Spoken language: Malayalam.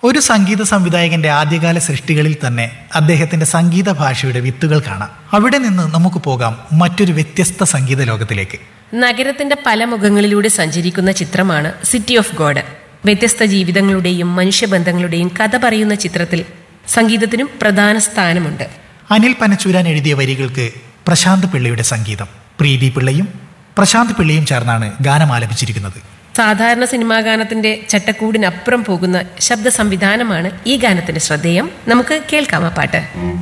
ഒരു സംഗീത സംവിധായകന്റെ ആദ്യകാല സൃഷ്ടികളിൽ തന്നെ അദ്ദേഹത്തിന്റെ സംഗീത ഭാഷയുടെ വിത്തുകൾ കാണാം അവിടെ നിന്ന് നമുക്ക് പോകാം മറ്റൊരു വ്യത്യസ്ത സംഗീത ലോകത്തിലേക്ക് നഗരത്തിന്റെ പല മുഖങ്ങളിലൂടെ സഞ്ചരിക്കുന്ന ചിത്രമാണ് സിറ്റി ഓഫ് ഗോഡ് വ്യത്യസ്ത ജീവിതങ്ങളുടെയും മനുഷ്യബന്ധങ്ങളുടെയും കഥ പറയുന്ന ചിത്രത്തിൽ സംഗീതത്തിനും പ്രധാന സ്ഥാനമുണ്ട് അനിൽ പനച്ചൂരാൻ എഴുതിയ വരികൾക്ക് പ്രശാന്ത് പിള്ളയുടെ സംഗീതം പ്രീതി പിള്ളയും പ്രശാന്ത് പിള്ളയും ചേർന്നാണ് ഗാനം ആലപിച്ചിരിക്കുന്നത് സാധാരണ സിനിമാ ഗാനത്തിന്റെ ചട്ടക്കൂടിനപ്പുറം പോകുന്ന ശബ്ദ സംവിധാനമാണ് ഈ ഗാനത്തിന്റെ ശ്രദ്ധേയം നമുക്ക് കേൾക്കാം ആ പാട്ട്